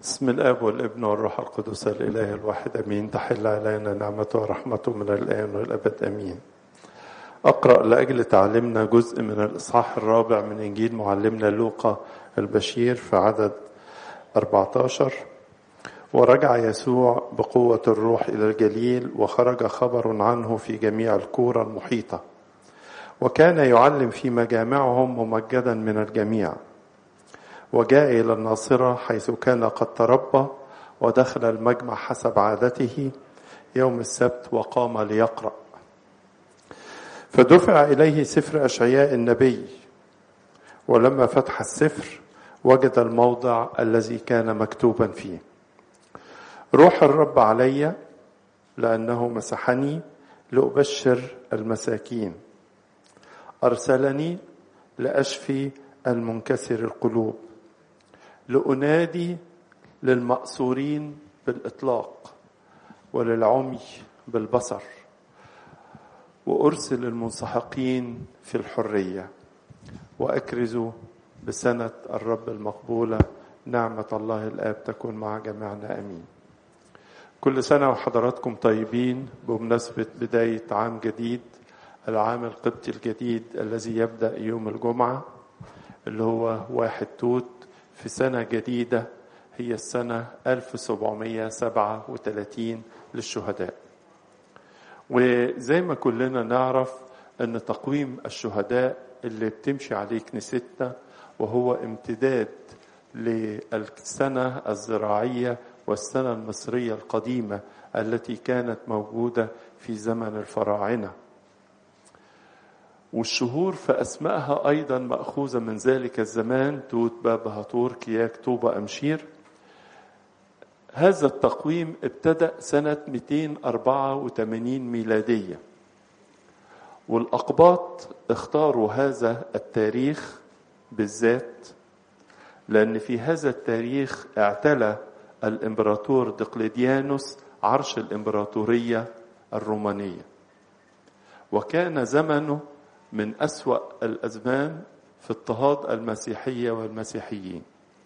بسم الاب والابن والروح القدس الاله الواحد امين تحل علينا نعمته ورحمته من الان والابد امين اقرا لاجل تعلمنا جزء من الاصحاح الرابع من انجيل معلمنا لوقا البشير في عدد 14 ورجع يسوع بقوه الروح الى الجليل وخرج خبر عنه في جميع الكوره المحيطه وكان يعلم في مجامعهم ممجدا من الجميع وجاء إلى الناصرة حيث كان قد تربى ودخل المجمع حسب عادته يوم السبت وقام ليقرأ فدفع إليه سفر أشعياء النبي ولما فتح السفر وجد الموضع الذي كان مكتوبا فيه روح الرب علي لأنه مسحني لأبشر المساكين أرسلني لأشفي المنكسر القلوب لأنادي للمأسورين بالإطلاق وللعمي بالبصر وأرسل المنسحقين في الحرية وأكرز بسنة الرب المقبولة نعمة الله الآب تكون مع جميعنا أمين كل سنة وحضراتكم طيبين بمناسبة بداية عام جديد العام القبطي الجديد الذي يبدأ يوم الجمعة اللي هو واحد توت في سنة جديدة هي السنة 1737 للشهداء وزي ما كلنا نعرف أن تقويم الشهداء اللي بتمشي عليه كنيستنا وهو امتداد للسنة الزراعية والسنة المصرية القديمة التي كانت موجودة في زمن الفراعنة والشهور فأسمائها أيضا مأخوذة من ذلك الزمان توت باب هطور كياك طوبة أمشير هذا التقويم ابتدأ سنة 284 ميلادية والأقباط اختاروا هذا التاريخ بالذات لأن في هذا التاريخ اعتلى الإمبراطور دقلديانوس عرش الإمبراطورية الرومانية وكان زمنه من أسوأ الأزمان في اضطهاد المسيحية والمسيحيين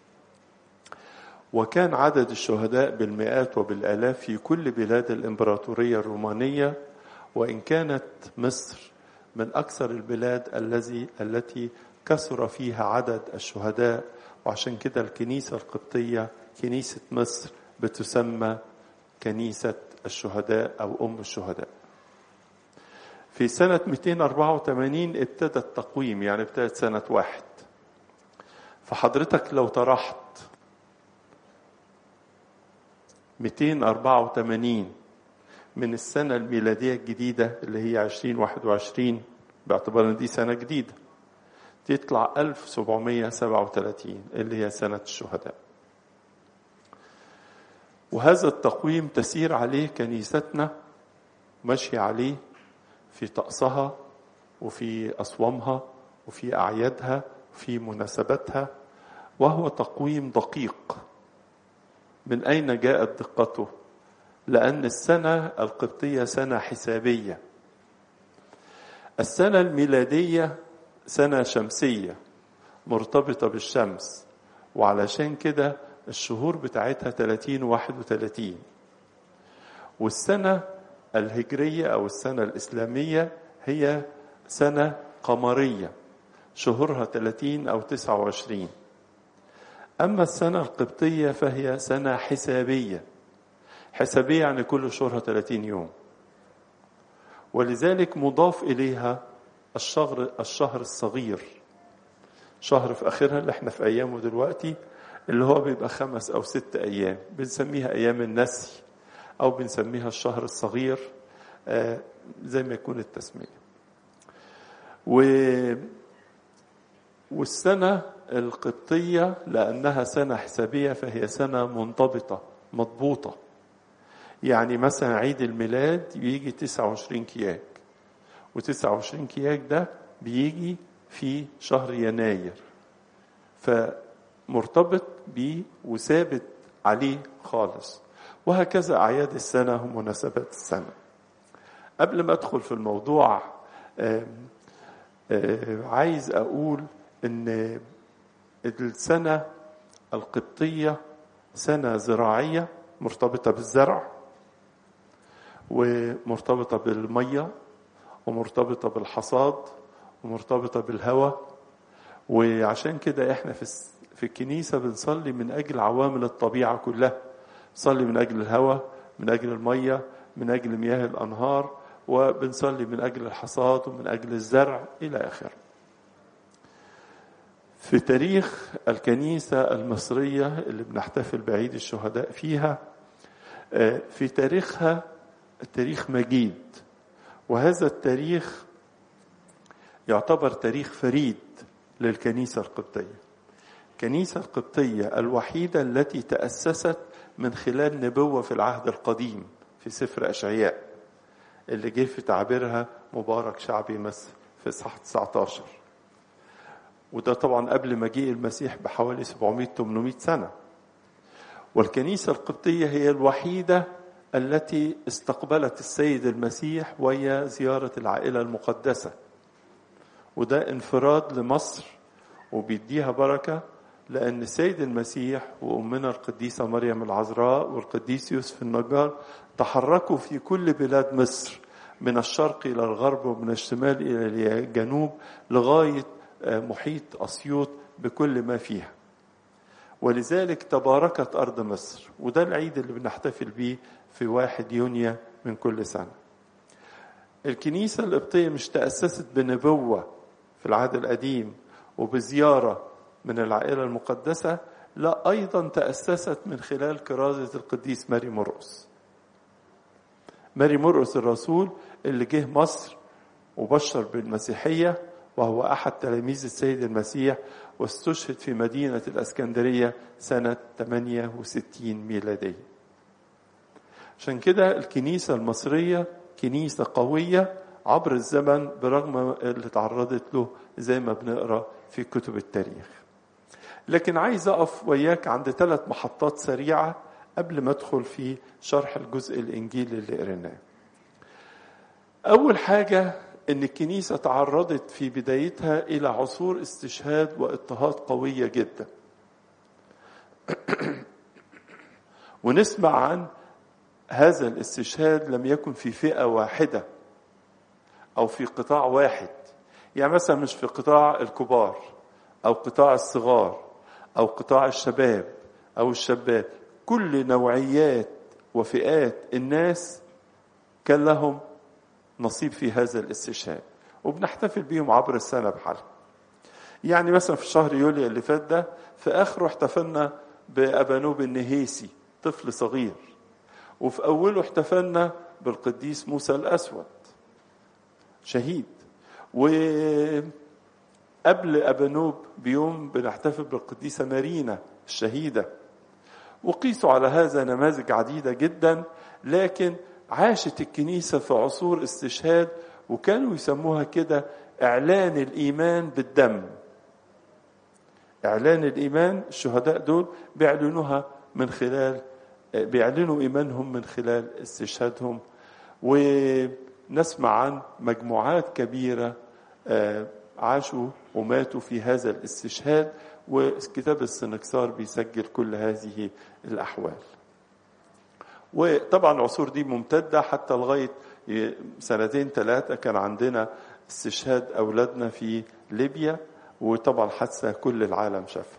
وكان عدد الشهداء بالمئات وبالآلاف في كل بلاد الإمبراطورية الرومانية وإن كانت مصر من أكثر البلاد الذي التي كثر فيها عدد الشهداء وعشان كده الكنيسة القبطية كنيسة مصر بتسمى كنيسة الشهداء أو أم الشهداء في سنة 284 ابتدى التقويم يعني ابتدت سنة واحد فحضرتك لو طرحت 284 من السنة الميلادية الجديدة اللي هي 2021 باعتبار ان دي سنة جديدة تطلع 1737 اللي هي سنة الشهداء وهذا التقويم تسير عليه كنيستنا ماشي عليه في طقسها وفي أصوامها وفي أعيادها وفي مناسباتها وهو تقويم دقيق من أين جاءت دقته؟ لأن السنة القبطية سنة حسابية السنة الميلادية سنة شمسية مرتبطة بالشمس وعلشان كده الشهور بتاعتها 30 و 31 والسنة الهجرية أو السنة الإسلامية هي سنة قمرية شهورها 30 أو 29 أما السنة القبطية فهي سنة حسابية حسابية يعني كل شهرها 30 يوم ولذلك مضاف إليها الشهر الشهر الصغير شهر في آخرها اللي احنا في أيامه دلوقتي اللي هو بيبقى خمس أو ست أيام بنسميها أيام النسي أو بنسميها الشهر الصغير زي ما يكون التسمية و والسنة القبطية لأنها سنة حسابية فهي سنة منضبطة مضبوطة يعني مثلا عيد الميلاد بيجي 29 كياك و29 كياك ده بيجي في شهر يناير فمرتبط بيه وثابت عليه خالص وهكذا أعياد السنة ومناسبات السنة قبل ما أدخل في الموضوع آآ آآ عايز أقول إن السنة القبطية سنة زراعية مرتبطة بالزرع ومرتبطة بالمية ومرتبطة بالحصاد ومرتبطة بالهواء وعشان كده احنا في في الكنيسة بنصلي من أجل عوامل الطبيعة كلها نصلي من أجل الهواء من أجل المية من أجل مياه الأنهار وبنصلي من أجل الحصاد ومن أجل الزرع إلى آخره في تاريخ الكنيسة المصرية اللي بنحتفل بعيد الشهداء فيها في تاريخها تاريخ مجيد وهذا التاريخ يعتبر تاريخ فريد للكنيسة القبطية الكنيسة القبطية الوحيدة التي تأسست من خلال نبوة في العهد القديم في سفر أشعياء اللي جه في تعبيرها مبارك شعبي مصر في إصحاح 19 وده طبعا قبل مجيء المسيح بحوالي 700 800 سنة والكنيسة القبطية هي الوحيدة التي استقبلت السيد المسيح وهي زيارة العائلة المقدسة وده انفراد لمصر وبيديها بركة لأن السيد المسيح وأمنا القديسة مريم العذراء والقديس يوسف النجار تحركوا في كل بلاد مصر من الشرق إلى الغرب ومن الشمال إلى الجنوب لغاية محيط أسيوط بكل ما فيها ولذلك تباركت أرض مصر وده العيد اللي بنحتفل بيه في واحد يونيو من كل سنة الكنيسة القبطية مش تأسست بنبوة في العهد القديم وبزيارة من العائلة المقدسة لا أيضا تأسست من خلال كرازة القديس ماري مرقس ماري مرقس الرسول اللي جه مصر وبشر بالمسيحية وهو أحد تلاميذ السيد المسيح واستشهد في مدينة الأسكندرية سنة 68 ميلادية عشان كده الكنيسة المصرية كنيسة قوية عبر الزمن برغم اللي تعرضت له زي ما بنقرا في كتب التاريخ لكن عايز اقف وياك عند ثلاث محطات سريعه قبل ما ادخل في شرح الجزء الانجيلي اللي قريناه اول حاجه ان الكنيسه تعرضت في بدايتها الى عصور استشهاد واضطهاد قويه جدا ونسمع عن هذا الاستشهاد لم يكن في فئه واحده او في قطاع واحد يعني مثلا مش في قطاع الكبار او قطاع الصغار او قطاع الشباب او الشابات كل نوعيات وفئات الناس كان لهم نصيب في هذا الاستشهاد وبنحتفل بيهم عبر السنه بحالها يعني مثلا في شهر يوليو اللي فات ده في اخره احتفلنا بابانوب النهيسي طفل صغير وفي اوله احتفلنا بالقديس موسى الاسود شهيد وقبل أبانوب بيوم بنحتفل بالقديسة مارينا الشهيدة وقيسوا على هذا نماذج عديدة جدا لكن عاشت الكنيسة في عصور استشهاد وكانوا يسموها كده إعلان الإيمان بالدم إعلان الإيمان الشهداء دول بيعلنوها من خلال بيعلنوا إيمانهم من خلال استشهادهم و نسمع عن مجموعات كبيرة عاشوا وماتوا في هذا الاستشهاد وكتاب السنكسار بيسجل كل هذه الأحوال وطبعا العصور دي ممتدة حتى لغاية سنتين ثلاثة كان عندنا استشهاد أولادنا في ليبيا وطبعا حادثة كل العالم شافها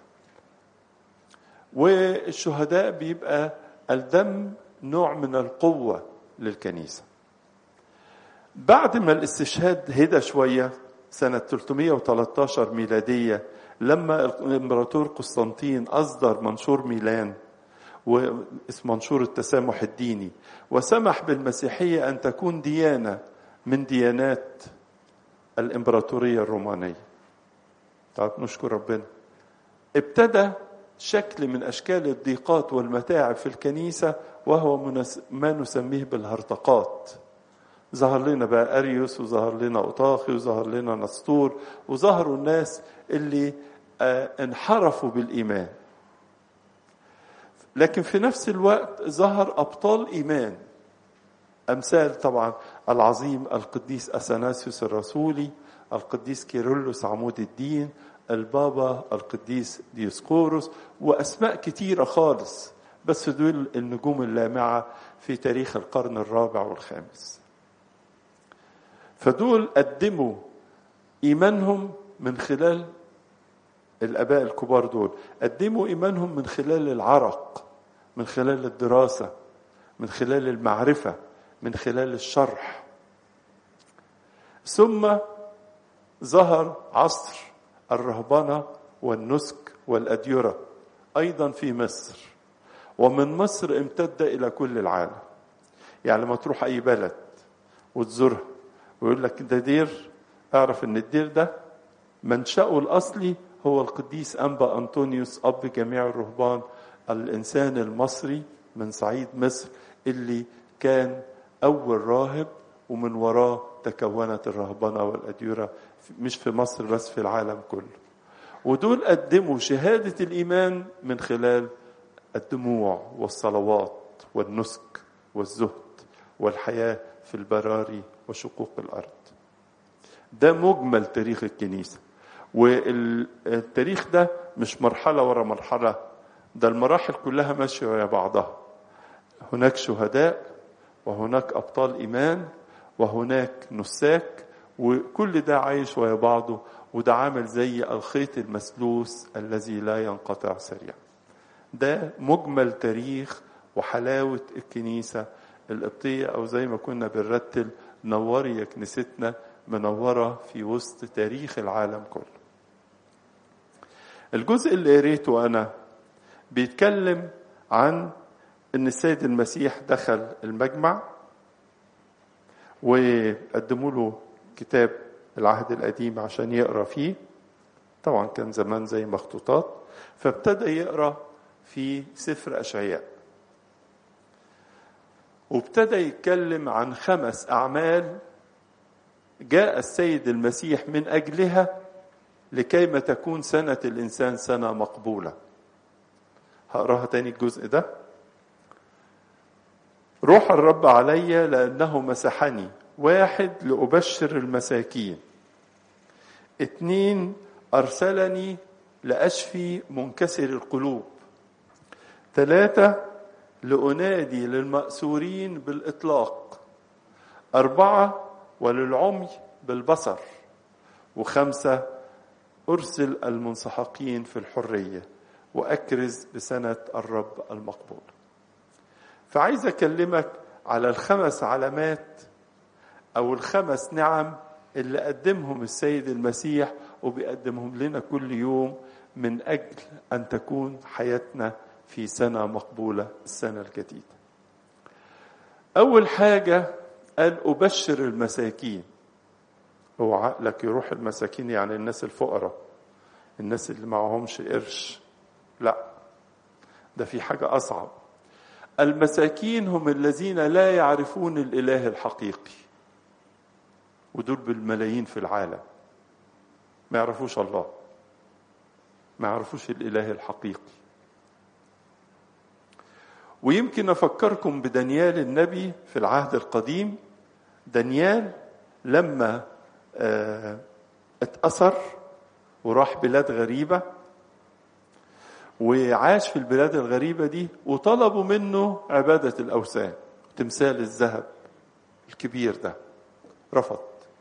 والشهداء بيبقى الدم نوع من القوة للكنيسة بعد ما الاستشهاد هدى شوية سنة 313 ميلادية لما الإمبراطور قسطنطين أصدر منشور ميلان واسمه منشور التسامح الديني وسمح بالمسيحية أن تكون ديانة من ديانات الإمبراطورية الرومانية طب نشكر ربنا ابتدى شكل من أشكال الضيقات والمتاعب في الكنيسة وهو ما نسميه بالهرطقات ظهر لنا بقى أريوس وظهر لنا أوطاخي وظهر لنا نسطور وظهروا الناس اللي انحرفوا بالإيمان لكن في نفس الوقت ظهر أبطال إيمان أمثال طبعا العظيم القديس أثناسيوس الرسولي القديس كيرلس عمود الدين البابا القديس ديسقورس وأسماء كتيرة خالص بس دول النجوم اللامعة في تاريخ القرن الرابع والخامس فدول قدموا إيمانهم من خلال الآباء الكبار دول قدموا إيمانهم من خلال العرق من خلال الدراسة من خلال المعرفة من خلال الشرح ثم ظهر عصر الرهبنة والنسك والأديرة أيضا في مصر ومن مصر امتد إلى كل العالم يعني لما تروح أي بلد وتزورها ويقول لك ده دير اعرف ان الدير ده منشأه الأصلي هو القديس أنبا أنطونيوس أب جميع الرهبان الإنسان المصري من صعيد مصر اللي كان أول راهب ومن وراه تكونت الرهبنة والأديرة مش في مصر بس في العالم كله ودول قدموا شهادة الإيمان من خلال الدموع والصلوات والنسك والزهد والحياة في البراري وشقوق الأرض ده مجمل تاريخ الكنيسة والتاريخ ده مش مرحلة ورا مرحلة ده المراحل كلها ماشية ويا بعضها هناك شهداء وهناك أبطال إيمان وهناك نساك وكل ده عايش ويا بعضه وده عامل زي الخيط المسلوس الذي لا ينقطع سريعا ده مجمل تاريخ وحلاوة الكنيسة القبطية أو زي ما كنا بنرتل نوري يا كنيستنا منورة في وسط تاريخ العالم كله الجزء اللي قريته أنا بيتكلم عن أن السيد المسيح دخل المجمع وقدموا له كتاب العهد القديم عشان يقرا فيه طبعا كان زمان زي مخطوطات فابتدى يقرا في سفر اشعياء وابتدى يتكلم عن خمس اعمال جاء السيد المسيح من اجلها لكيما تكون سنه الانسان سنه مقبوله هقراها تاني الجزء ده روح الرب علي لانه مسحني واحد لأبشر المساكين اتنين أرسلني لأشفي منكسر القلوب ثلاثة لأنادي للمأسورين بالإطلاق أربعة وللعمي بالبصر وخمسة أرسل المنسحقين في الحرية وأكرز بسنة الرب المقبول فعايز أكلمك على الخمس علامات أو الخمس نعم اللي قدمهم السيد المسيح وبيقدمهم لنا كل يوم من أجل أن تكون حياتنا في سنة مقبولة السنة الجديدة أول حاجة قال أبشر المساكين هو عقلك يروح المساكين يعني الناس الفقراء الناس اللي معهمش قرش لا ده في حاجة أصعب المساكين هم الذين لا يعرفون الإله الحقيقي ودول بالملايين في العالم ما يعرفوش الله ما يعرفوش الإله الحقيقي ويمكن أفكركم بدانيال النبي في العهد القديم دانيال لما آه اتأثر وراح بلاد غريبة وعاش في البلاد الغريبة دي وطلبوا منه عبادة الأوثان تمثال الذهب الكبير ده رفض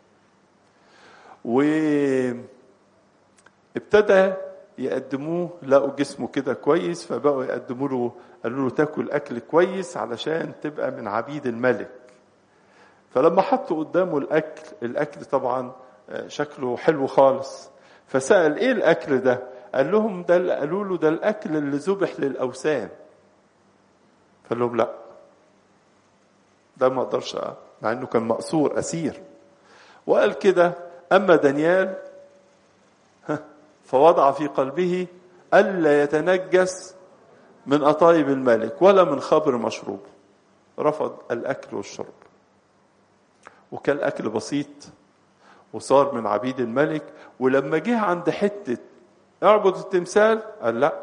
وابتدى يقدموه لقوا جسمه كده كويس فبقوا يقدموا له قالوا له تاكل اكل كويس علشان تبقى من عبيد الملك فلما حطوا قدامه الاكل الاكل طبعا شكله حلو خالص فسال ايه الاكل ده قال لهم ده قالوا له ده الاكل اللي ذبح للاوثان فقال لهم لا ده ما اقدرش مع انه كان مأسور اسير وقال كده اما دانيال فوضع في قلبه الا يتنجس من أطايب الملك ولا من خبر مشروب رفض الأكل والشرب وكان أكل بسيط وصار من عبيد الملك ولما جه عند حتة اعبد التمثال قال لا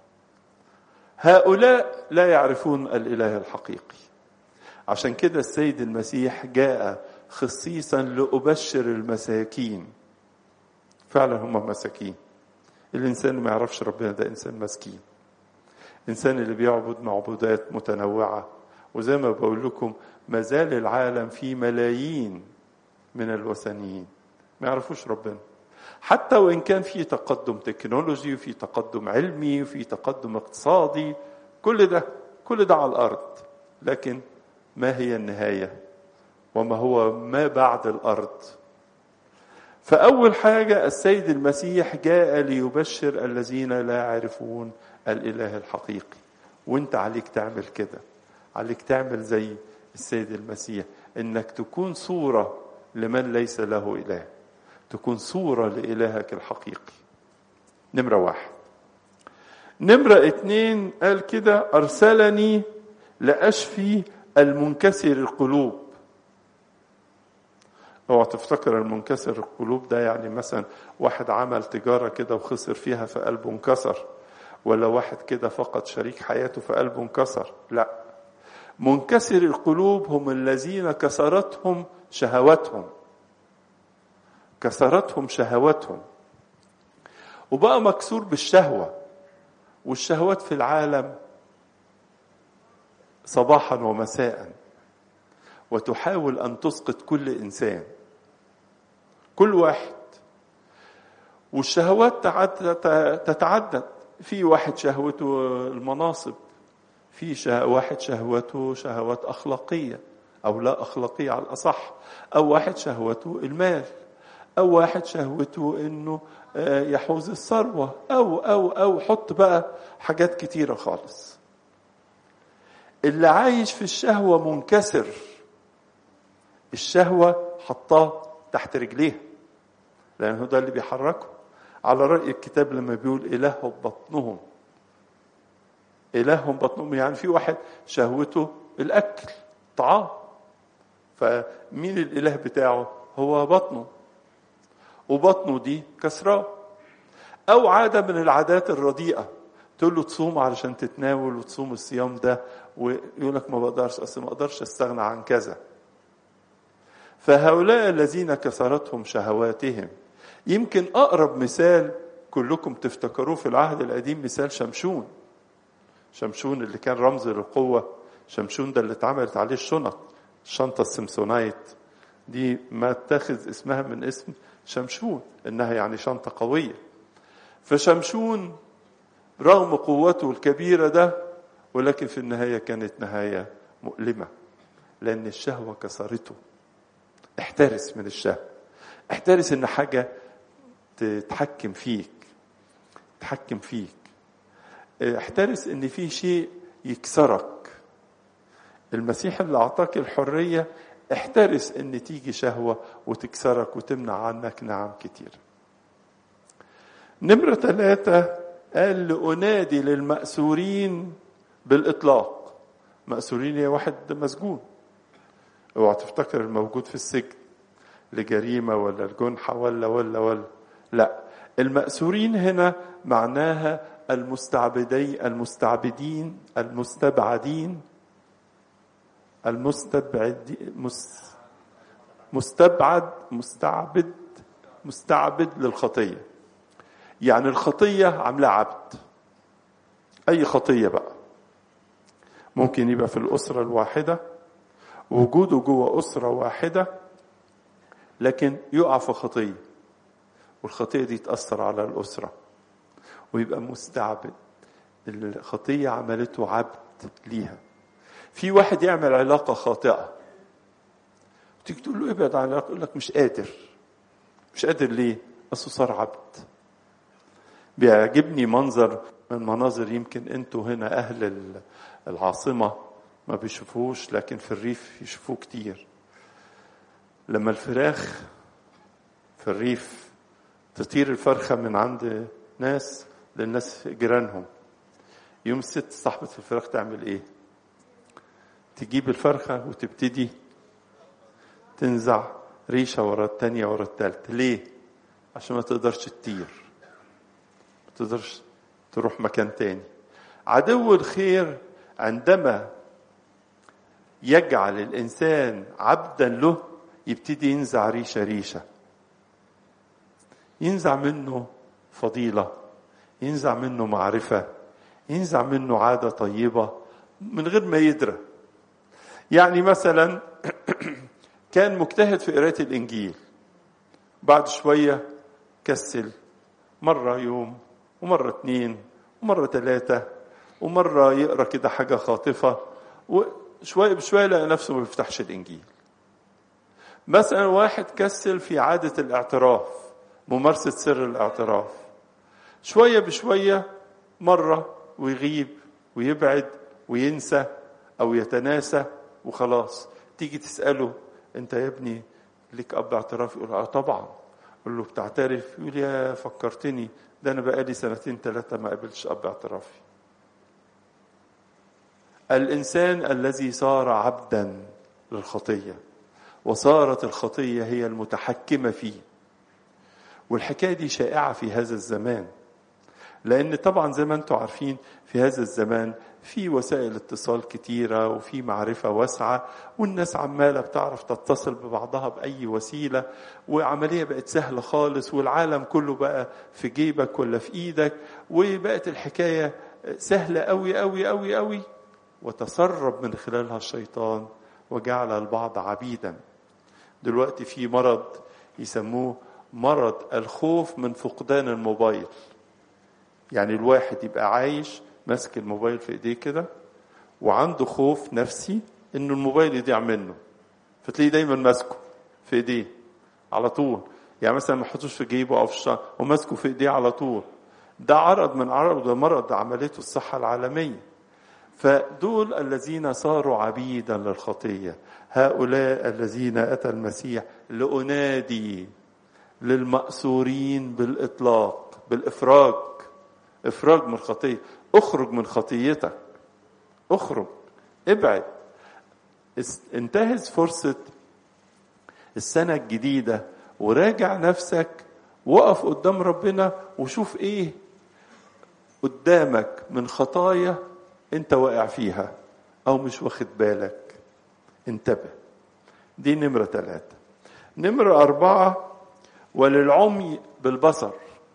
هؤلاء لا يعرفون الإله الحقيقي عشان كده السيد المسيح جاء خصيصا لأبشر المساكين فعلا هم مساكين الإنسان ما يعرفش ربنا ده إنسان مسكين إنسان اللي بيعبد معبودات متنوعة وزي ما بقول لكم ما زال العالم فيه ملايين من الوثنيين ما يعرفوش ربنا حتى وإن كان في تقدم تكنولوجي وفي تقدم علمي وفي تقدم اقتصادي كل ده كل ده على الأرض لكن ما هي النهاية وما هو ما بعد الأرض فأول حاجة السيد المسيح جاء ليبشر الذين لا يعرفون الإله الحقيقي وانت عليك تعمل كده عليك تعمل زي السيد المسيح انك تكون صورة لمن ليس له إله تكون صورة لإلهك الحقيقي نمرة واحد نمرة اتنين قال كده أرسلني لأشفي المنكسر القلوب اوعى تفتكر المنكسر القلوب ده يعني مثلا واحد عمل تجارة كده وخسر فيها فقلبه انكسر ولا واحد كده فقد شريك حياته فقلبه انكسر لا منكسر القلوب هم الذين كسرتهم شهواتهم كسرتهم شهواتهم وبقى مكسور بالشهوة والشهوات في العالم صباحا ومساء وتحاول أن تسقط كل إنسان كل واحد والشهوات تتعدد في واحد شهوته المناصب في شه... واحد شهوته شهوات أخلاقية أو لا أخلاقية على الأصح أو واحد شهوته المال أو واحد شهوته إنه يحوز الثروة أو أو أو حط بقى حاجات كتيرة خالص اللي عايش في الشهوة منكسر الشهوة حطاه تحت رجليه لأنه ده اللي بيحركه على رأي الكتاب لما بيقول إلههم بطنهم إلههم بطنهم يعني في واحد شهوته الأكل طعام فمين الإله بتاعه هو بطنه وبطنه دي كسراه أو عادة من العادات الرديئة تقول له تصوم علشان تتناول وتصوم الصيام ده ويقول لك ما بقدرش أصل ما أقدرش أستغنى عن كذا فهؤلاء الذين كسرتهم شهواتهم يمكن أقرب مثال كلكم تفتكروه في العهد القديم مثال شمشون شمشون اللي كان رمز للقوة شمشون ده اللي اتعملت عليه الشنط الشنطة السمسونايت دي ما تاخذ اسمها من اسم شمشون انها يعني شنطة قوية فشمشون رغم قوته الكبيرة ده ولكن في النهاية كانت نهاية مؤلمة لأن الشهوة كسرته احترس من الشهوة احترس ان حاجة تتحكم فيك تحكم فيك احترس ان في شيء يكسرك المسيح اللي اعطاك الحرية احترس ان تيجي شهوة وتكسرك وتمنع عنك نعم كتير نمرة ثلاثة قال لأنادي للمأسورين بالإطلاق مأسورين هي واحد مسجون اوعى تفتكر الموجود في السجن لجريمة ولا الجنحة ولا ولا ولا لا المأسورين هنا معناها المستعبدي المستعبدين المستبعدين المستبعد مس مستبعد مستعبد مستعبد للخطية يعني الخطية عاملة عبد أي خطية بقى ممكن يبقى في الأسرة الواحدة وجوده جوه أسرة واحدة لكن يقع في خطية والخطية دي تأثر على الأسرة ويبقى مستعبد الخطية عملته عبد ليها في واحد يعمل علاقة خاطئة تيجي تقول له ابعد عن العلاقة يقول لك مش قادر مش قادر ليه؟ أصله صار عبد بيعجبني منظر من مناظر يمكن انتوا هنا أهل العاصمة ما بيشوفوش لكن في الريف يشوفوه كتير لما الفراخ في الريف تطير الفرخة من عند ناس للناس جيرانهم يوم الست صاحبة الفراخ تعمل ايه تجيب الفرخة وتبتدي تنزع ريشة ورا التانية ورا التالتة ليه عشان ما تقدرش تطير ما تقدرش تروح مكان تاني عدو الخير عندما يجعل الإنسان عبدا له يبتدي ينزع ريشة ريشة ينزع منه فضيلة ينزع منه معرفة ينزع منه عادة طيبة من غير ما يدرى يعني مثلا كان مجتهد في قراءة الإنجيل بعد شوية كسل مرة يوم ومرة اتنين ومرة تلاتة ومرة يقرأ كده حاجة خاطفة وشوية بشوية لقى نفسه ما بيفتحش الإنجيل مثلا واحد كسل في عادة الاعتراف ممارسة سر الاعتراف شوية بشوية مرة ويغيب ويبعد وينسى أو يتناسى وخلاص تيجي تسأله أنت يا ابني ليك أب اعتراف يقول اه طبعا قول له بتعترف يقول يا فكرتني ده أنا بقالي سنتين ثلاثة ما قابلتش أب اعترافي الإنسان الذي صار عبدا للخطية وصارت الخطية هي المتحكمة فيه والحكاية دي شائعة في هذا الزمان لأن طبعا زي ما أنتم عارفين في هذا الزمان في وسائل اتصال كتيرة وفي معرفة واسعة والناس عمالة بتعرف تتصل ببعضها بأي وسيلة وعملية بقت سهلة خالص والعالم كله بقى في جيبك ولا في إيدك وبقت الحكاية سهلة أوي أوي أوي أوي وتسرب من خلالها الشيطان وجعل البعض عبيدا دلوقتي في مرض يسموه مرض الخوف من فقدان الموبايل يعني الواحد يبقى عايش ماسك الموبايل في ايديه كده وعنده خوف نفسي انه الموبايل يضيع منه فتلاقيه دايما ماسكه في ايديه على طول يعني مثلا ما يحطوش في جيبه او في الشنطه وماسكه في ايديه على طول ده عرض من عرض ده مرض عملته الصحه العالميه فدول الذين صاروا عبيدا للخطيه هؤلاء الذين اتى المسيح لانادي للمأسورين بالإطلاق بالإفراج إفراج من الخطية اخرج من خطيتك اخرج ابعد انتهز فرصة السنة الجديدة وراجع نفسك وقف قدام ربنا وشوف ايه قدامك من خطايا انت واقع فيها او مش واخد بالك انتبه دي نمرة ثلاثة نمرة أربعة وللعمي بالبصر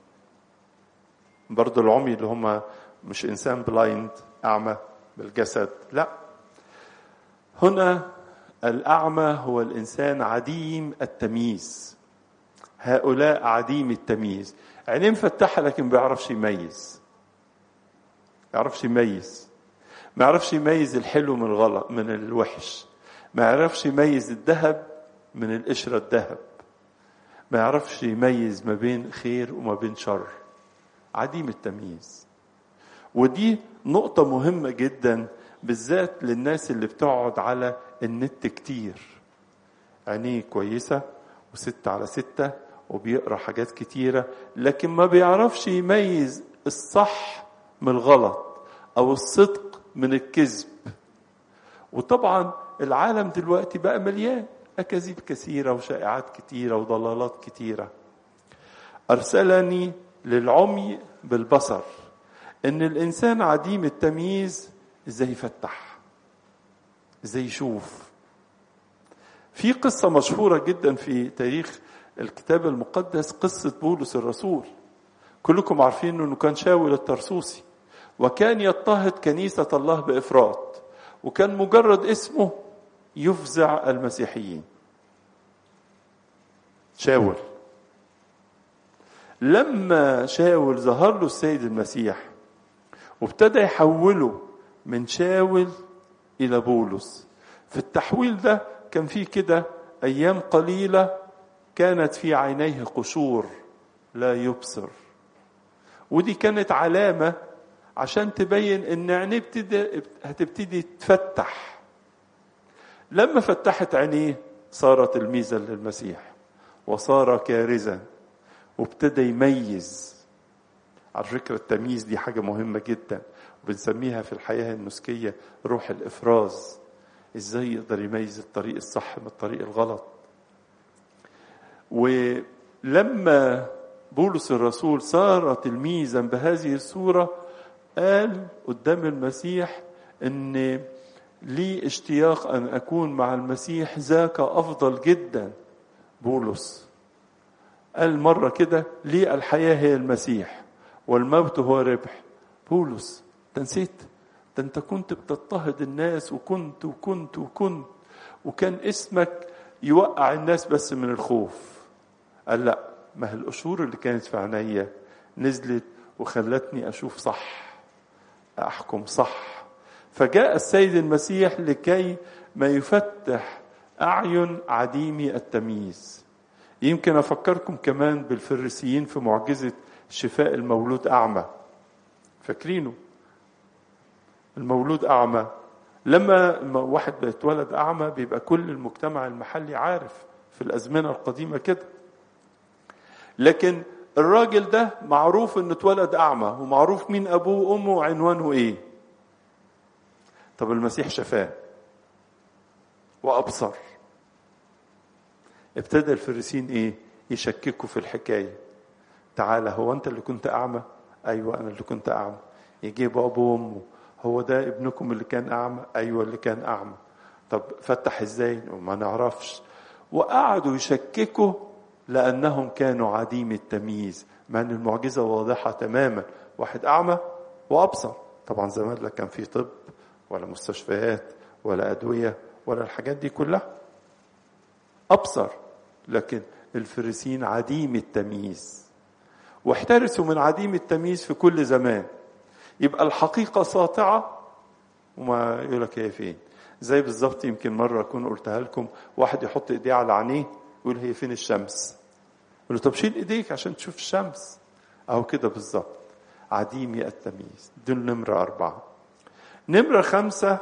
برضو العمي اللي هم مش إنسان بلايند أعمى بالجسد لا هنا الأعمى هو الإنسان عديم التمييز هؤلاء عديم التمييز عينيه مفتحة لكن ما بيعرفش يميز ما يعرفش يميز ما يعرفش يميز الحلو من الغلط من الوحش ما يعرفش يميز الذهب من القشرة الذهب ما يعرفش يميز ما بين خير وما بين شر عديم التمييز ودي نقطة مهمة جدا بالذات للناس اللي بتقعد على النت كتير عينيه كويسة وستة على ستة وبيقرا حاجات كتيرة لكن ما بيعرفش يميز الصح من الغلط أو الصدق من الكذب وطبعا العالم دلوقتي بقى مليان أكاذيب كثيرة وشائعات كثيرة وضلالات كثيرة أرسلني للعمي بالبصر إن الإنسان عديم التمييز إزاي يفتح إزاي يشوف في قصة مشهورة جدا في تاريخ الكتاب المقدس قصة بولس الرسول كلكم عارفين أنه كان شاول الترسوسي وكان يضطهد كنيسة الله بإفراط وكان مجرد اسمه يفزع المسيحيين شاول لما شاول ظهر له السيد المسيح وابتدى يحوله من شاول الى بولس في التحويل ده كان في كده ايام قليله كانت في عينيه قشور لا يبصر ودي كانت علامه عشان تبين ان عينيه هتبتدي تفتح لما فتحت عينيه صار تلميذا للمسيح وصار كارزا وابتدى يميز على فكرة التمييز دي حاجة مهمة جدا وبنسميها في الحياة النسكية روح الإفراز ازاي يقدر يميز الطريق الصح من الطريق الغلط ولما بولس الرسول صار تلميذا بهذه الصورة قال قدام المسيح ان لي اشتياق ان اكون مع المسيح ذاك افضل جدا بولس قال مرة كده لي الحياة هي المسيح والموت هو ربح بولس انت نسيت ده انت كنت بتضطهد الناس وكنت وكنت وكنت وكان اسمك يوقع الناس بس من الخوف قال لا ما هي القشور اللي كانت في عينيا نزلت وخلتني اشوف صح احكم صح فجاء السيد المسيح لكي ما يفتح اعين عديمي التمييز يمكن افكركم كمان بالفريسيين في معجزه شفاء المولود اعمى فاكرينه المولود اعمى لما واحد بيتولد اعمى بيبقى كل المجتمع المحلي عارف في الازمنه القديمه كده لكن الراجل ده معروف انه اتولد اعمى ومعروف مين ابوه وامه وعنوانه ايه طب المسيح شفاه وابصر ابتدى الفريسين ايه يشككوا في الحكايه تعالى هو انت اللي كنت اعمى ايوه انا اللي كنت اعمى يجيب ابوه وامه هو ده ابنكم اللي كان اعمى ايوه اللي كان اعمى طب فتح ازاي وما نعرفش وقعدوا يشككوا لانهم كانوا عديم التمييز مع ان المعجزه واضحه تماما واحد اعمى وابصر طبعا زمان لا كان في طب ولا مستشفيات ولا ادويه ولا الحاجات دي كلها ابصر لكن الفريسين عديم التمييز واحترسوا من عديم التمييز في كل زمان يبقى الحقيقة ساطعة وما يقول لك هي فين زي بالظبط يمكن مرة أكون قلتها لكم واحد يحط إيديه على عينيه يقول هي فين الشمس يقول له طب شيل إيديك عشان تشوف الشمس أو كده بالظبط عديم التمييز دول نمرة أربعة نمرة خمسة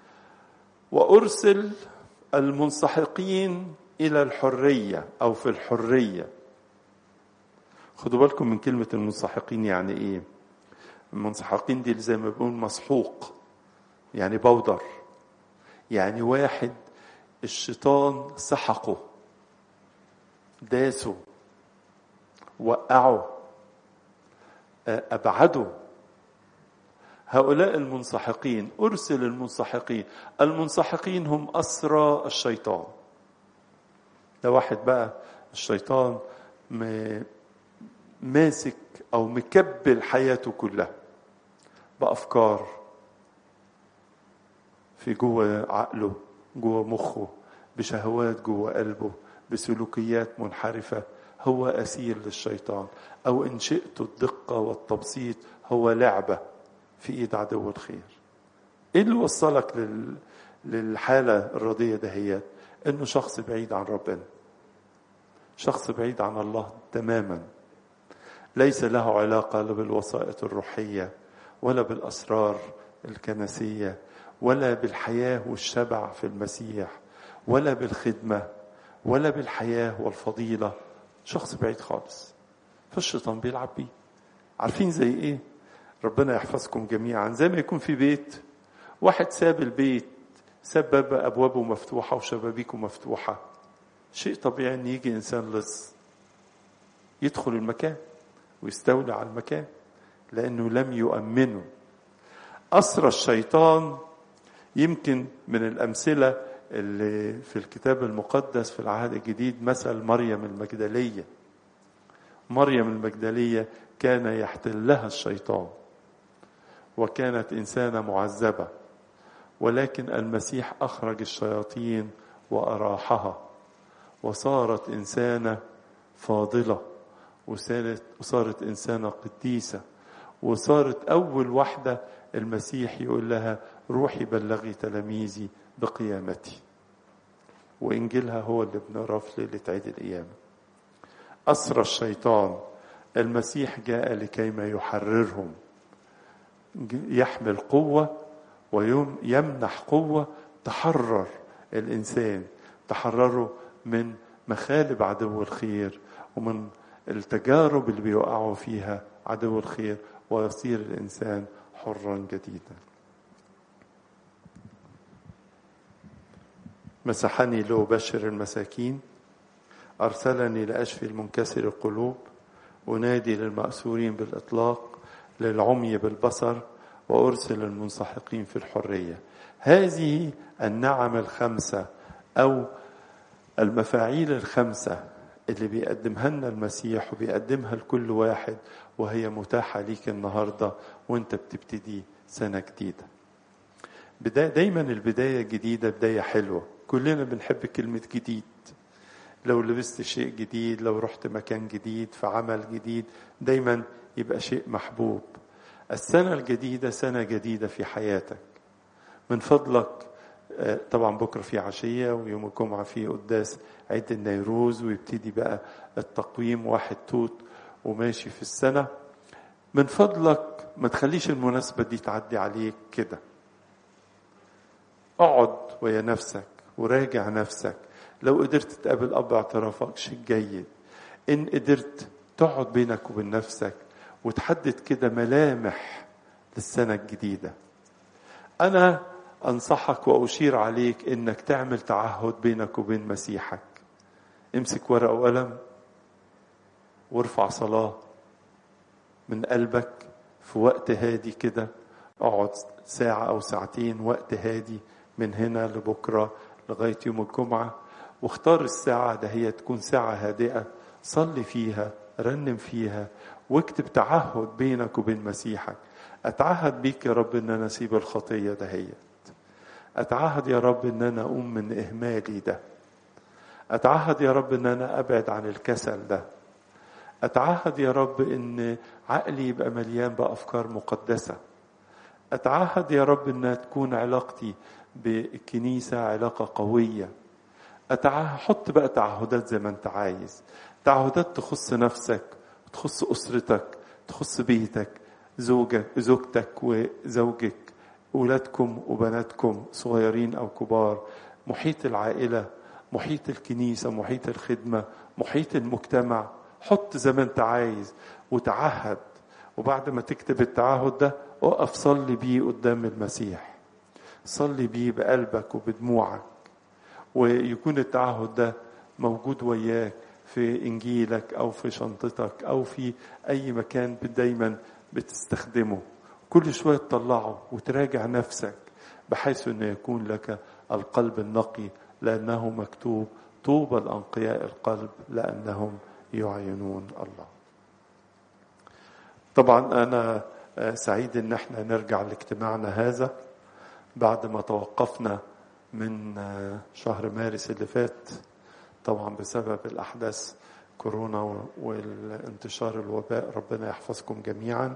وأرسل المنسحقين إلى الحرية أو في الحرية خدوا بالكم من كلمة المنسحقين يعني إيه المنسحقين دي زي ما بيقول مسحوق يعني بودر يعني واحد الشيطان سحقه داسه وقعه أبعده هؤلاء المنسحقين أرسل المنسحقين المنسحقين هم أسرى الشيطان ده واحد بقى الشيطان ماسك أو مكبل حياته كلها بأفكار في جوه عقله جوه مخه بشهوات جوه قلبه بسلوكيات منحرفة هو أسير للشيطان أو إن شئت الدقة والتبسيط هو لعبة في إيد عدو الخير إيه اللي وصلك لل... للحالة الرضية دهيت إنه شخص بعيد عن ربنا شخص بعيد عن الله تماما ليس له علاقة لا بالوسائط الروحية ولا بالأسرار الكنسية ولا بالحياة والشبع في المسيح ولا بالخدمة ولا بالحياة والفضيلة شخص بعيد خالص فالشيطان بيلعب بيه عارفين زي ايه ربنا يحفظكم جميعا زي ما يكون في بيت واحد ساب البيت ساب باب ابوابه مفتوحه وشبابيكه مفتوحه شيء طبيعي ان يجي انسان لص يدخل المكان ويستولي على المكان لانه لم يؤمنه اسرى الشيطان يمكن من الامثله اللي في الكتاب المقدس في العهد الجديد مثل مريم المجدليه مريم المجدليه كان يحتلها الشيطان وكانت انسانه معذبه ولكن المسيح اخرج الشياطين واراحها وصارت انسانه فاضله وصارت انسانه قديسه وصارت اول واحده المسيح يقول لها روحي بلغي تلاميذي بقيامتي وانجيلها هو اللي بنقراه في ليله عيد القيامه اسرى الشيطان المسيح جاء لكيما يحررهم يحمل قوه ويمنح قوه تحرر الانسان تحرره من مخالب عدو الخير ومن التجارب اللي بيوقعوا فيها عدو الخير ويصير الانسان حرا جديدا مسحني لأبشر المساكين أرسلني لأشفي المنكسر القلوب أنادي للمأسورين بالإطلاق للعمي بالبصر وأرسل المنسحقين في الحرية هذه النعم الخمسة أو المفاعيل الخمسة اللي بيقدمها لنا المسيح وبيقدمها لكل واحد وهي متاحة ليك النهاردة وانت بتبتدي سنة جديدة بداية دايما البداية جديدة بداية حلوة كلنا بنحب كلمة جديد لو لبست شيء جديد لو رحت مكان جديد في عمل جديد دايما يبقى شيء محبوب السنة الجديدة سنة جديدة في حياتك من فضلك طبعا بكرة في عشية ويوم الجمعة في قداس عيد النيروز ويبتدي بقى التقويم واحد توت وماشي في السنة من فضلك ما تخليش المناسبة دي تعدي عليك كده اقعد ويا نفسك وراجع نفسك لو قدرت تقابل أب اعترافك شيء جيد إن قدرت تقعد بينك وبين نفسك وتحدد كده ملامح للسنة الجديدة أنا أنصحك وأشير عليك إنك تعمل تعهد بينك وبين مسيحك امسك ورقة وقلم وارفع صلاة من قلبك في وقت هادي كده اقعد ساعة أو ساعتين وقت هادي من هنا لبكرة لغاية يوم الجمعة واختار الساعة ده هي تكون ساعة هادئة صلي فيها رنم فيها واكتب تعهد بينك وبين مسيحك أتعهد بيك يا رب إن أنا أسيب الخطية دهيت أتعهد يا رب إن أنا أقوم من إهمالي ده أتعهد يا رب إن أنا أبعد عن الكسل ده أتعهد يا رب إن عقلي يبقى مليان بأفكار مقدسة أتعهد يا رب إنها تكون علاقتي بالكنيسة علاقة قوية أتعهد حط بقى تعهدات زي ما أنت عايز تعهدات تخص نفسك تخص أسرتك تخص بيتك زوجك زوجتك وزوجك أولادكم وبناتكم صغيرين أو كبار محيط العائلة محيط الكنيسة محيط الخدمة محيط المجتمع حط زي ما أنت عايز وتعهد وبعد ما تكتب التعهد ده اقف صلي بيه قدام المسيح صلي بيه بقلبك وبدموعك ويكون التعهد ده موجود وياك في انجيلك او في شنطتك او في اي مكان دايما بتستخدمه كل شويه تطلعه وتراجع نفسك بحيث انه يكون لك القلب النقي لانه مكتوب طوبى الانقياء القلب لانهم يعينون الله طبعا انا سعيد ان احنا نرجع لاجتماعنا هذا بعد ما توقفنا من شهر مارس اللي فات طبعا بسبب الاحداث كورونا والانتشار الوباء ربنا يحفظكم جميعا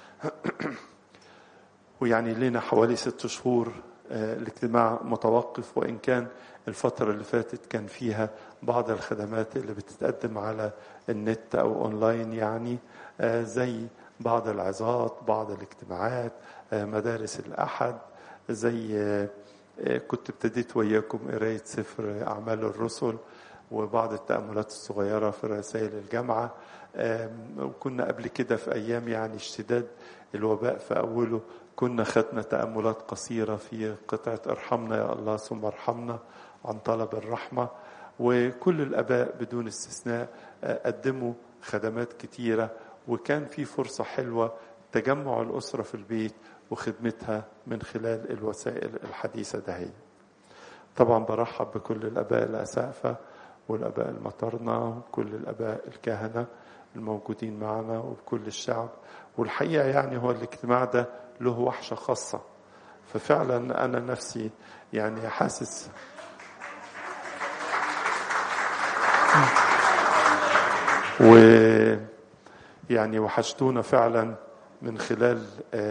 ويعني لنا حوالي ست شهور الاجتماع متوقف وان كان الفترة اللي فاتت كان فيها بعض الخدمات اللي بتتقدم على النت او اونلاين يعني زي بعض العظات بعض الاجتماعات مدارس الأحد زي كنت ابتديت وياكم قراية سفر أعمال الرسل وبعض التأملات الصغيرة في رسائل الجامعة وكنا قبل كده في أيام يعني اشتداد الوباء في أوله كنا خدنا تأملات قصيرة في قطعة ارحمنا يا الله ثم ارحمنا عن طلب الرحمة وكل الآباء بدون استثناء قدموا خدمات كتيرة وكان في فرصة حلوة تجمع الأسرة في البيت وخدمتها من خلال الوسائل الحديثة دهي طبعا برحب بكل الأباء الأسافة والأباء المطرنة وكل الأباء الكهنة الموجودين معنا وبكل الشعب والحقيقة يعني هو الاجتماع ده له وحشة خاصة ففعلا أنا نفسي يعني حاسس و يعني وحشتونا فعلا من خلال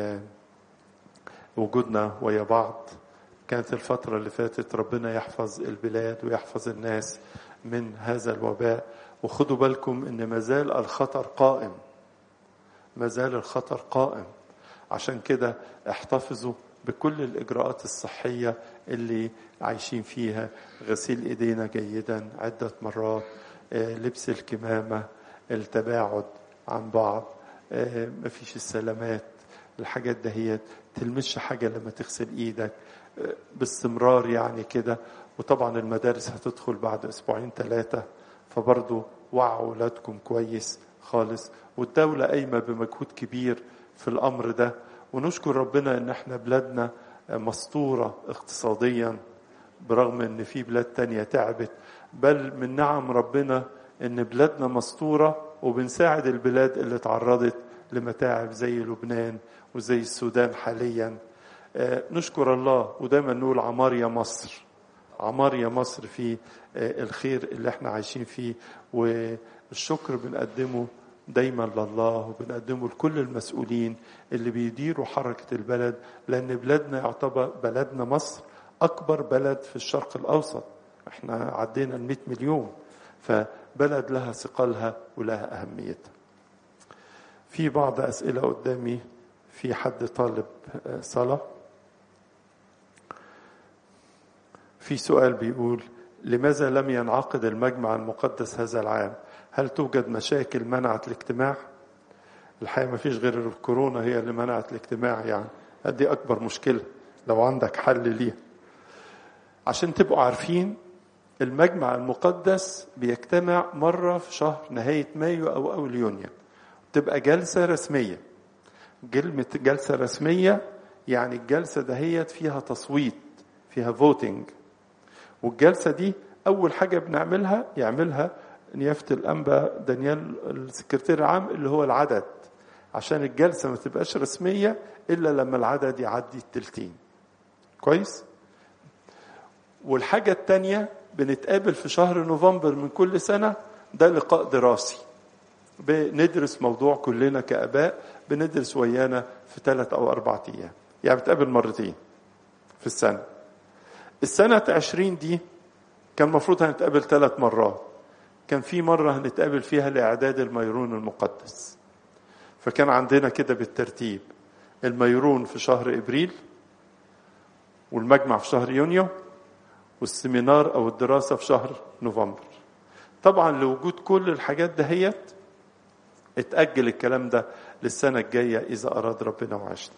وجودنا ويا بعض كانت الفترة اللي فاتت ربنا يحفظ البلاد ويحفظ الناس من هذا الوباء وخدوا بالكم ان مازال الخطر قائم مازال الخطر قائم عشان كده احتفظوا بكل الاجراءات الصحيه اللي عايشين فيها غسيل ايدينا جيدا عده مرات لبس الكمامه التباعد عن بعض مفيش السلامات الحاجات دهيت تلمسش حاجه لما تغسل ايدك باستمرار يعني كده وطبعا المدارس هتدخل بعد اسبوعين ثلاثه فبرضه وعوا اولادكم كويس خالص والدوله قايمه بمجهود كبير في الامر ده ونشكر ربنا ان احنا بلادنا مسطوره اقتصاديا برغم ان في بلاد تانية تعبت بل من نعم ربنا ان بلادنا مسطوره وبنساعد البلاد اللي تعرضت لمتاعب زي لبنان وزي السودان حاليا نشكر الله ودايما نقول عمار يا مصر عمار يا مصر في الخير اللي احنا عايشين فيه والشكر بنقدمه دايما لله وبنقدمه لكل المسؤولين اللي بيديروا حركة البلد لأن بلادنا يعتبر بلدنا مصر أكبر بلد في الشرق الأوسط احنا عدينا ال 100 مليون فبلد لها ثقلها ولها أهميتها في بعض أسئلة قدامي في حد طالب صلاة في سؤال بيقول لماذا لم ينعقد المجمع المقدس هذا العام هل توجد مشاكل منعت الاجتماع الحقيقة ما فيش غير الكورونا هي اللي منعت الاجتماع يعني دي أكبر مشكلة لو عندك حل ليها عشان تبقوا عارفين المجمع المقدس بيجتمع مرة في شهر نهاية مايو أو أول يونيو تبقى جلسة رسمية كلمة جلسة رسمية يعني الجلسة دهيت فيها تصويت فيها فوتنج والجلسة دي أول حاجة بنعملها يعملها نيافة الأنبا دانيال السكرتير العام اللي هو العدد عشان الجلسة ما تبقاش رسمية إلا لما العدد يعدي التلتين كويس؟ والحاجة التانية بنتقابل في شهر نوفمبر من كل سنة ده لقاء دراسي بندرس موضوع كلنا كآباء بندرس ويانا في ثلاث أو أربعة أيام يعني بتقابل مرتين في السنة السنة عشرين دي كان المفروض هنتقابل ثلاث مرات كان في مرة هنتقابل فيها لإعداد الميرون المقدس فكان عندنا كده بالترتيب الميرون في شهر إبريل والمجمع في شهر يونيو والسيمينار أو الدراسة في شهر نوفمبر طبعا لوجود كل الحاجات دهيت اتأجل الكلام ده للسنة الجاية إذا أراد ربنا وعشنا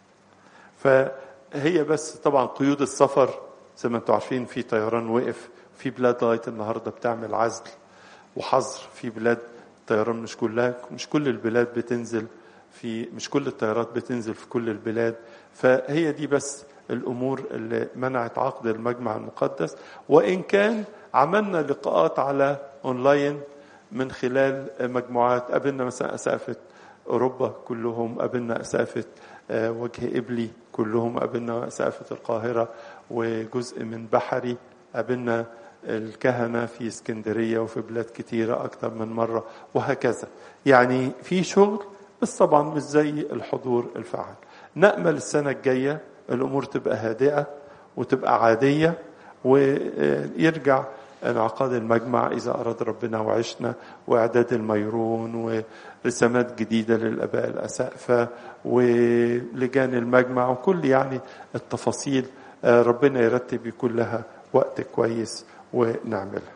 فهي بس طبعا قيود السفر زي ما انتم عارفين في طيران وقف في بلاد لغايه النهارده بتعمل عزل وحظر في بلاد الطيران مش كلها مش كل البلاد بتنزل في مش كل الطيارات بتنزل في كل البلاد فهي دي بس الامور اللي منعت عقد المجمع المقدس وان كان عملنا لقاءات على اونلاين من خلال مجموعات قابلنا مثلا اسافه اوروبا كلهم قابلنا اسافه وجه قبلي كلهم قابلنا اسافه القاهره وجزء من بحري قابلنا الكهنة في اسكندرية وفي بلاد كتيرة أكتر من مرة وهكذا يعني في شغل بس طبعا مش زي الحضور الفعال نأمل السنة الجاية الأمور تبقى هادئة وتبقى عادية ويرجع انعقاد المجمع إذا أراد ربنا وعشنا وإعداد الميرون ورسامات جديدة للآباء الأسقفة ولجان المجمع وكل يعني التفاصيل ربنا يرتب يكون لها وقت كويس ونعملها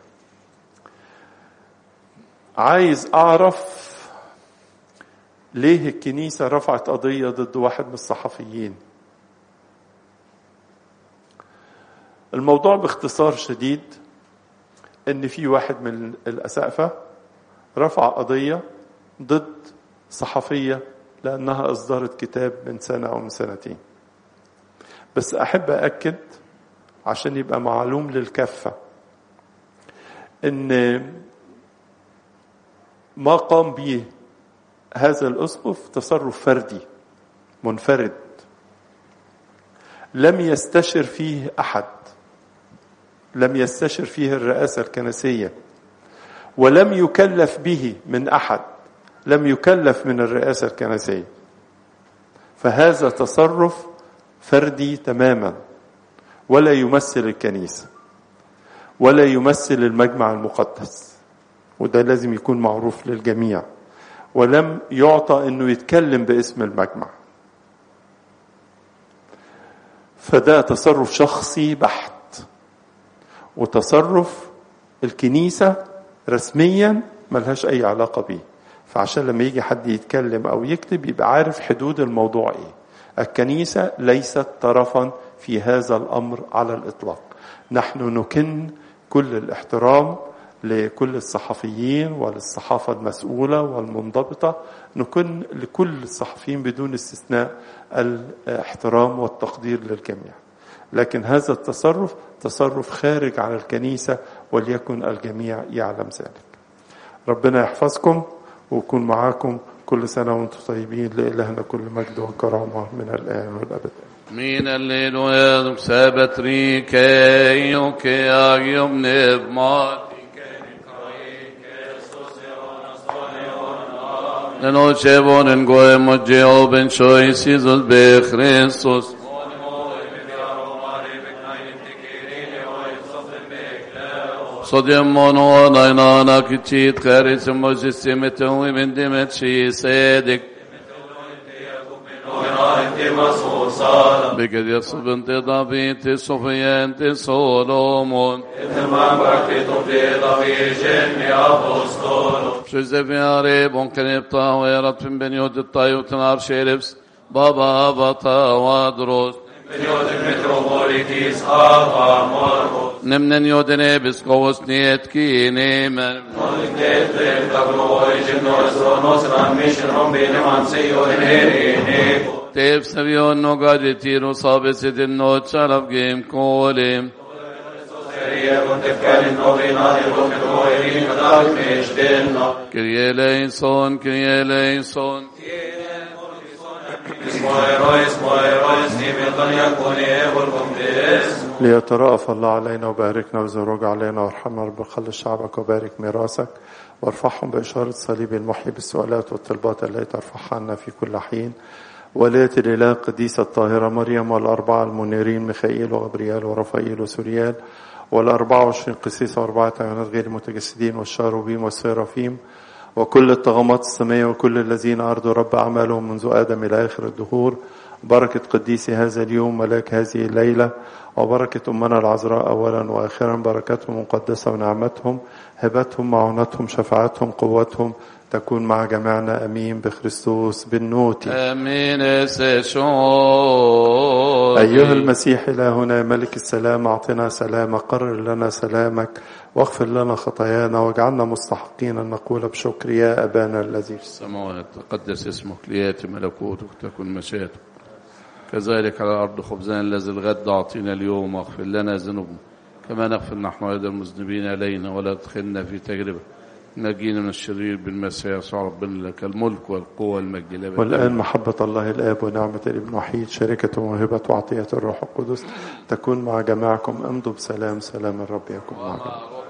عايز أعرف ليه الكنيسة رفعت قضية ضد واحد من الصحفيين الموضوع باختصار شديد ان في واحد من الاسقفه رفع قضيه ضد صحفيه لانها اصدرت كتاب من سنه او من سنتين بس احب اكد عشان يبقى معلوم للكافه ان ما قام به هذا الاسقف تصرف فردي منفرد لم يستشر فيه احد لم يستشر فيه الرئاسه الكنسيه ولم يكلف به من احد لم يكلف من الرئاسه الكنسيه فهذا تصرف فردي تماما ولا يمثل الكنيسه ولا يمثل المجمع المقدس وده لازم يكون معروف للجميع ولم يعطى انه يتكلم باسم المجمع فده تصرف شخصي بحت وتصرف الكنيسة رسميا ملهاش أي علاقة بيه فعشان لما يجي حد يتكلم أو يكتب يبقى عارف حدود الموضوع إيه الكنيسة ليست طرفا في هذا الأمر على الإطلاق نحن نكن كل الاحترام لكل الصحفيين وللصحافة المسؤولة والمنضبطة نكن لكل الصحفيين بدون استثناء الاحترام والتقدير للجميع لكن هذا التصرف تصرف خارج عن الكنيسة وليكن الجميع يعلم ذلك ربنا يحفظكم ويكون معاكم كل كل سنة وانتم طيبين لإلهنا كل مجد وكرامة من الآن والأبد Min alleluia, sabbat rike, och jag jomnev mat. לנושה בונן גויים וג'יאו בן שוי סיזוס בכריסוס. صديم مونو ناينانا كتشيت خارس مجسمة ومن دمت شي سيدك بقد يصب انتظابي انت صفيا انت سولومون Sözde bir arayıp on kenep tahu yarattın beni yodit tayyutun arşerifs baba bata vadros Nemnen yodene bis kovos niyet ki nemen Tev seviyon no gadi tiro sabesetin no çarab gem kolim Kyrie eleison, Kyrie eleison. ليترأف الله علينا وباركنا وزوج علينا وارحمنا رب خلص شعبك وبارك ميراثك وارفعهم بإشارة صليب المحيي بالسؤالات والطلبات التي ترفعها عنا في كل حين ولاية الإله القديسة الطاهرة مريم والأربعة المنيرين ميخائيل وغبريال ورفائيل وسوريال والأربعة وعشرين قسيس وأربعة عيونات غير المتجسدين والشاروبيم والسيرافيم وكل الطغمات السماء وكل الذين أرضوا رب أعمالهم منذ آدم إلى آخر الدهور بركة قديس هذا اليوم ملاك هذه الليلة وبركة أمنا العذراء أولا وآخرا بركتهم مقدسة ونعمتهم هبتهم معونتهم شفاعتهم قوتهم تكون مع جميعنا أمين بخريستوس بالنوتي Amin seshon. أيها المسيح إلهنا ملك السلام أعطنا سلامك قرر لنا سلامك واغفر لنا خطايانا واجعلنا مستحقين أن نقول بشكر يا أبانا الذي في السماء السماوات تقدس اسمك لياتي ملكوتك تكن مشيئتك كذلك على الأرض خبزنا الذي الغد أعطينا اليوم واغفر لنا ذنوبنا كما نغفر نحن أيضا المذنبين إلينا ولا تدخلنا في تجربة نجينا من الشرير بالمسيح يسوع ربنا لك الملك والقوة والمجد الأبدي والآن محبة الله الآب ونعمة الابن الوحيد شركة وموهبة وعطية الروح القدس تكون مع جماعكم امضوا بسلام سلام الرب يكون معكم